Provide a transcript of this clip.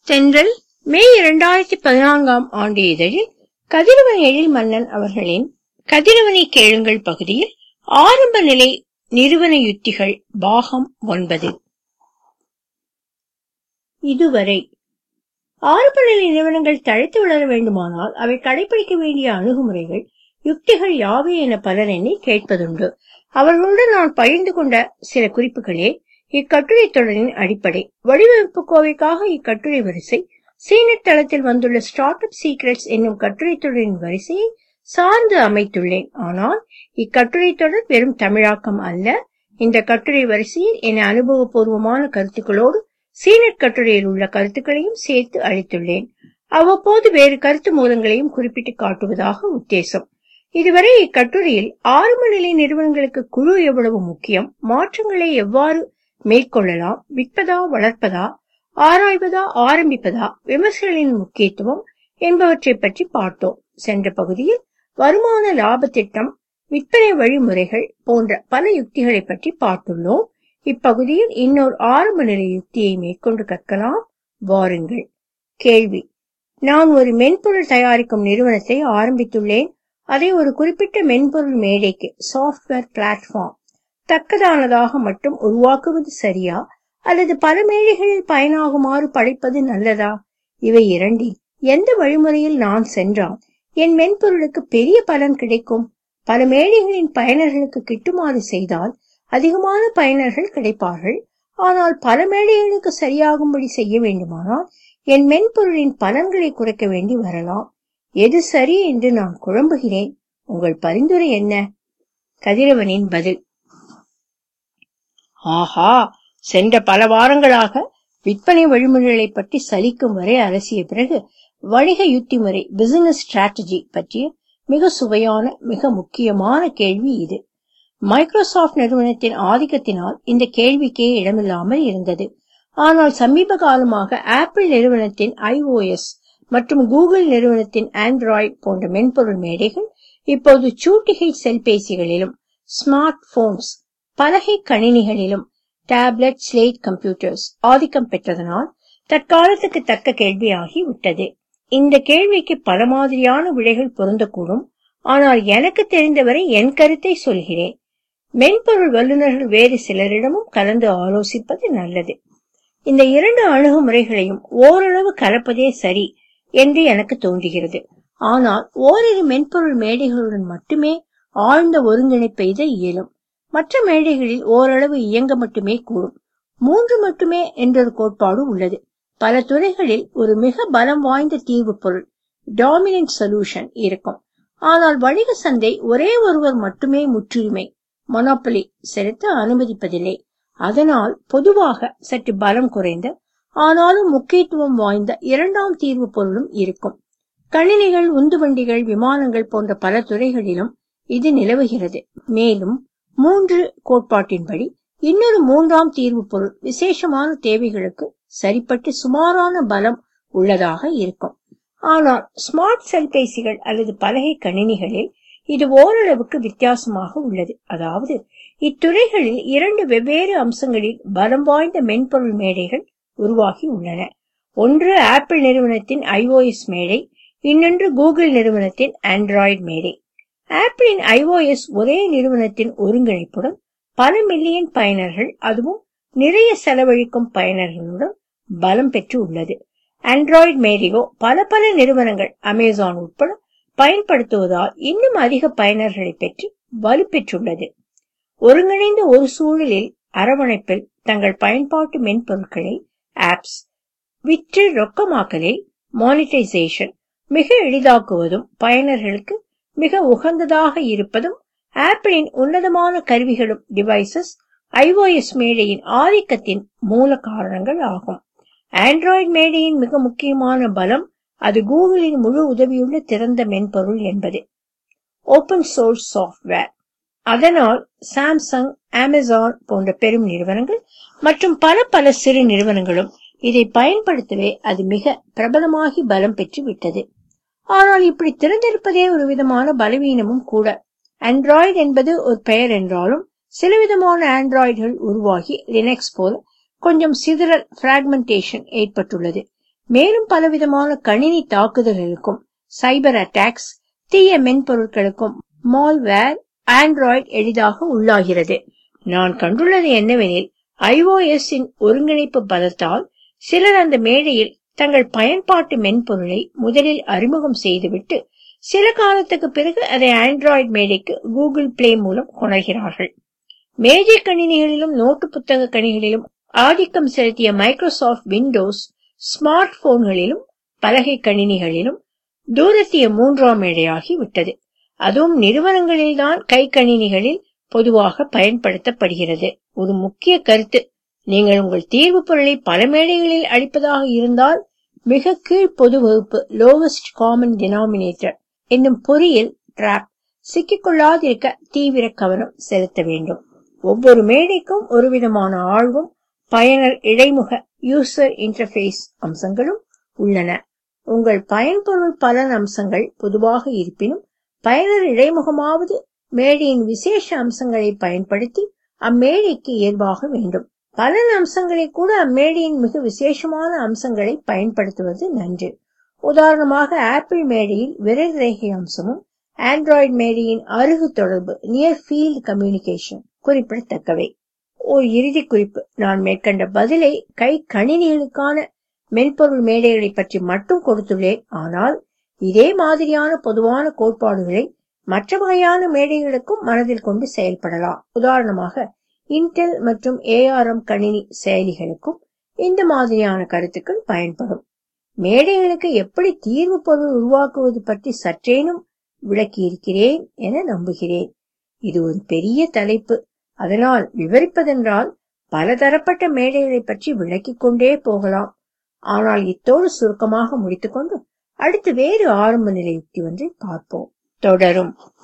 தென்றல் மே இரண்டாயிரத்தி பதினான்காம் ஆண்டு இதழில் கதிரவன் எழில் மன்னன் அவர்களின் கதிரவனை கேளுங்கள் பகுதியில் ஆரம்ப நிலை நிறுவன யுத்திகள் பாகம் ஒன்பது இதுவரை ஆரம்ப நிலை நிறுவனங்கள் தழைத்து வளர வேண்டுமானால் அவை கடைபிடிக்க வேண்டிய அணுகுமுறைகள் யுக்திகள் யாவை என பலர் என்னை கேட்பதுண்டு அவர்களுடன் நான் பகிர்ந்து கொண்ட சில குறிப்புகளே இக்கட்டுரை தொடரின் அடிப்படை வடிவமைப்பு கோவைக்காக இக்கட்டுரை வரிசை சீனட் தளத்தில் வந்துள்ள ஸ்டார்ட் அப் சீக்ரெட்ஸ் என்னும் கட்டுரை தொடரின் வரிசையை சார்ந்து அமைத்துள்ளேன் ஆனால் இக்கட்டுரை தொடர் வெறும் தமிழாக்கம் அல்ல இந்த கட்டுரை வரிசையில் என அனுபவபூர்வமான கருத்துக்களோடு சீனட் கட்டுரையில் உள்ள கருத்துக்களையும் சேர்த்து அளித்துள்ளேன் அவ்வப்போது வேறு கருத்து மூலங்களையும் குறிப்பிட்டு காட்டுவதாக உத்தேசம் இதுவரை இக்கட்டுரையில் ஆரம்ப நிலை நிறுவனங்களுக்கு குழு எவ்வளவு முக்கியம் மாற்றங்களை எவ்வாறு மேற்கொள்ளலாம் விற்பதா வளர்ப்பதா ஆராய்வதா ஆரம்பிப்பதா விமர்சைகளின் முக்கியத்துவம் என்பவற்றை பற்றி பார்த்தோம் சென்ற பகுதியில் வருமான லாப திட்டம் விற்பனை வழிமுறைகள் போன்ற பல யுக்திகளை பற்றி பார்த்துள்ளோம் இப்பகுதியில் இன்னொரு ஆரம்ப நிலை யுக்தியை மேற்கொண்டு கற்கலாம் வாருங்கள் கேள்வி நான் ஒரு மென்பொருள் தயாரிக்கும் நிறுவனத்தை ஆரம்பித்துள்ளேன் அதை ஒரு குறிப்பிட்ட மென்பொருள் மேடைக்கு சாஃப்ட்வேர் பிளாட்ஃபார்ம் தக்கதானதாக மட்டும் உருவாக்குவது சரியா அல்லது பல மேடைகளில் பயனாகுமாறு படைப்பது நல்லதா இவை இரண்டில் எந்த வழிமுறையில் நான் சென்றால் என் மென்பொருளுக்கு பெரிய பலன் கிடைக்கும் பல மேடைகளின் பயனர்களுக்கு கிட்டுமாறு செய்தால் அதிகமான பயனர்கள் கிடைப்பார்கள் ஆனால் பல மேடைகளுக்கு சரியாகும்படி செய்ய வேண்டுமானால் என் மென்பொருளின் பலன்களை குறைக்க வேண்டி வரலாம் எது சரி என்று நான் குழம்புகிறேன் உங்கள் பரிந்துரை என்ன கதிரவனின் பதில் ஆஹா சென்ற பல வாரங்களாக விற்பனை வழிமுறைகளை பற்றி சலிக்கும் வரை அலசிய பிறகு வணிக யுத்தி முறை பிசினஸ் ஸ்ட்ராட்டஜி பற்றிய மிக சுவையான மிக முக்கியமான கேள்வி இது மைக்ரோசாப்ட் நிறுவனத்தின் ஆதிக்கத்தினால் இந்த கேள்விக்கே இடமில்லாமல் இருந்தது ஆனால் சமீப காலமாக ஆப்பிள் நிறுவனத்தின் ஐஓஎஸ் மற்றும் கூகுள் நிறுவனத்தின் ஆண்ட்ராய்டு போன்ற மென்பொருள் மேடைகள் இப்போது சூட்டிகை செல்பேசிகளிலும் ஸ்மார்ட் போன்ஸ் பலகை கணினிகளிலும் டேப்லெட் ஸ்லேட் கம்ப்யூட்டர்ஸ் ஆதிக்கம் பெற்றதனால் தற்காலத்துக்கு தக்க கேள்வியாகி விட்டது இந்த கேள்விக்கு பல மாதிரியான விடைகள் பொருந்தக்கூடும் ஆனால் எனக்கு தெரிந்தவரை என் கருத்தை சொல்கிறேன் மென்பொருள் வல்லுநர்கள் வேறு சிலரிடமும் கலந்து ஆலோசிப்பது நல்லது இந்த இரண்டு அணுகுமுறைகளையும் ஓரளவு கலப்பதே சரி என்று எனக்கு தோன்றுகிறது ஆனால் ஓரிரு மென்பொருள் மேடைகளுடன் மட்டுமே ஆழ்ந்த ஒருங்கிணைப்பு எய்த இயலும் மற்ற மேடைகளில் ஓரளவு இயங்க மட்டுமே கூடும் மூன்று மட்டுமே என்றொரு கோட்பாடு உள்ளது பல துறைகளில் ஒரு மிக பலம் வாய்ந்த தீர்வு பொருள் டாமினன்ட் சொல்யூஷன் இருக்கும் ஆனால் வணிக சந்தை ஒரே ஒருவர் மட்டுமே முற்றுரிமை மொனோபலி செலுத்த அனுமதிப்பதில்லை அதனால் பொதுவாக சற்று பலம் குறைந்த ஆனாலும் முக்கியத்துவம் வாய்ந்த இரண்டாம் தீர்வு பொருளும் இருக்கும் கணினிகள் உந்துவண்டிகள் விமானங்கள் போன்ற பல துறைகளிலும் இது நிலவுகிறது மேலும் மூன்று கோட்பாட்டின்படி இன்னொரு மூன்றாம் தீர்வு பொருள் விசேஷமான தேவைகளுக்கு சரிப்பட்டு சுமாரான பலம் உள்ளதாக இருக்கும் ஆனால் ஸ்மார்ட் செல்பேசிகள் அல்லது பலகை கணினிகளில் இது ஓரளவுக்கு வித்தியாசமாக உள்ளது அதாவது இத்துறைகளில் இரண்டு வெவ்வேறு அம்சங்களில் பலம் வாய்ந்த மென்பொருள் மேடைகள் உருவாகி உள்ளன ஒன்று ஆப்பிள் நிறுவனத்தின் ஐஓஎஸ் மேடை இன்னொன்று கூகுள் நிறுவனத்தின் ஆண்ட்ராய்டு மேடை ஆப்பிளின் ஐஓஎஸ் ஒரே நிறுவனத்தின் ஒருங்கிணைப்புடன் பல மில்லியன் பயனர்கள் அதுவும் நிறைய செலவழிக்கும் பயனர்களுடன் பலம் பெற்று உள்ளது ஆண்ட்ராய்டு மேடையோ பல பல நிறுவனங்கள் அமேசான் உட்பட பயன்படுத்துவதால் இன்னும் அதிக பயனர்களை பெற்று வலுப்பெற்றுள்ளது ஒருங்கிணைந்த ஒரு சூழலில் அரவணைப்பில் தங்கள் பயன்பாட்டு மென்பொருட்களை ஆப்ஸ் விற்று ரொக்கமாக்கலை மானிட்டைசேஷன் மிக எளிதாக்குவதும் பயனர்களுக்கு மிக உகந்ததாக இருப்பதும் ஆப்பிளின் உன்னதமான கருவிகளும் டிவைசஸ் ஐஓஎஸ் மேடையின் ஆதிக்கத்தின் மூல காரணங்கள் ஆகும் ஆண்ட்ராய்டு மேடையின் மிக முக்கியமான பலம் அது கூகுளின் முழு உதவியுள்ள திறந்த மென்பொருள் என்பது ஓபன் சோர்ஸ் சாஃப்ட்வேர் அதனால் சாம்சங் அமேசான் போன்ற பெரும் நிறுவனங்கள் மற்றும் பல பல சிறு நிறுவனங்களும் இதை பயன்படுத்தவே அது மிக பிரபலமாகி பலம் பெற்று விட்டது ஆனால் இப்படி திறந்திருப்பதே ஒரு விதமான பலவீனமும் கூட ஆண்ட்ராய்டு என்பது ஒரு பெயர் என்றாலும் சில விதமான ஆண்ட்ராய்டுகள் உருவாகி லினக்ஸ் போல கொஞ்சம் சிதறல் பிராக்மெண்டேஷன் ஏற்பட்டுள்ளது மேலும் பலவிதமான கணினி தாக்குதல்களுக்கும் சைபர் அட்டாக்ஸ் தீய மென்பொருட்களுக்கும் மால்வேர் ஆண்ட்ராய்டு எளிதாக உள்ளாகிறது நான் கண்டுள்ளது என்னவெனில் ஐஓஎஸ் இன் ஒருங்கிணைப்பு பலத்தால் சிலர் அந்த மேடையில் தங்கள் பயன்பாட்டு மென்பொருளை முதலில் அறிமுகம் செய்துவிட்டு சில காலத்துக்கு பிறகு அதை ஆண்ட்ராய்டு மேடைக்கு கூகுள் பிளே மூலம் கொணர்கிறார்கள் மேஜை கணினிகளிலும் நோட்டு புத்தக கணிகளிலும் ஆதிக்கம் செலுத்திய மைக்ரோசாஃப்ட் விண்டோஸ் ஸ்மார்ட் போன்களிலும் பலகை கணினிகளிலும் தூரத்திய மூன்றாம் மேடையாகி விட்டது அதுவும் நிறுவனங்களில்தான் கை கணினிகளில் பொதுவாக பயன்படுத்தப்படுகிறது ஒரு முக்கிய கருத்து நீங்கள் உங்கள் தீர்வு பொருளை பல மேடைகளில் அளிப்பதாக இருந்தால் மிக கீழ் பொது வகுப்பு லோவஸ்ட் காமன் டினாமினேட்டர் என்னும் பொறியில் டிராப் சிக்கிக்கொள்ளாதிருக்க தீவிர கவனம் செலுத்த வேண்டும் ஒவ்வொரு மேடைக்கும் ஒருவிதமான ஆழ்வும் பயனர் இடைமுக யூசர் இன்டர்ஃபேஸ் அம்சங்களும் உள்ளன உங்கள் பயன்பொருள் பலன் அம்சங்கள் பொதுவாக இருப்பினும் பயனர் இடைமுகமாவது மேடையின் விசேஷ அம்சங்களை பயன்படுத்தி அம்மேடைக்கு இயல்பாக வேண்டும் பலன் அம்சங்களை கூட அம்மேடையின் மிக விசேஷமான அம்சங்களை பயன்படுத்துவது நன்று உதாரணமாக ஆப்பிள் மேடையில் விரல் ரேகை அம்சமும் ஆண்ட்ராய்டு மேடையின் அருகு தொடர்பு நியர் ஃபீல்ட் கம்யூனிகேஷன் குறிப்பிடத்தக்கவை ஓர் இறுதி குறிப்பு நான் மேற்கண்ட பதிலை கை கணினிகளுக்கான மென்பொருள் மேடைகளை பற்றி மட்டும் கொடுத்துள்ளேன் ஆனால் இதே மாதிரியான பொதுவான கோட்பாடுகளை மற்ற வகையான மேடைகளுக்கும் மனதில் கொண்டு செயல்படலாம் உதாரணமாக இன்டெல் மற்றும் ஏஆர்எம் கணினி செயலிகளுக்கும் இந்த மாதிரியான கருத்துக்கள் பயன்படும் மேடைகளுக்கு எப்படி தீர்வு பொருள் உருவாக்குவது பற்றி சற்றேனும் விளக்கியிருக்கிறேன் என நம்புகிறேன் இது ஒரு பெரிய தலைப்பு அதனால் விவரிப்பதென்றால் பலதரப்பட்ட மேடைகளை பற்றி விளக்கிக் கொண்டே போகலாம் ஆனால் இத்தோடு சுருக்கமாக முடித்துக்கொண்டு அடுத்து வேறு ஆரம்ப நிலை யுக்தி ஒன்றை பார்ப்போம் தொடரும்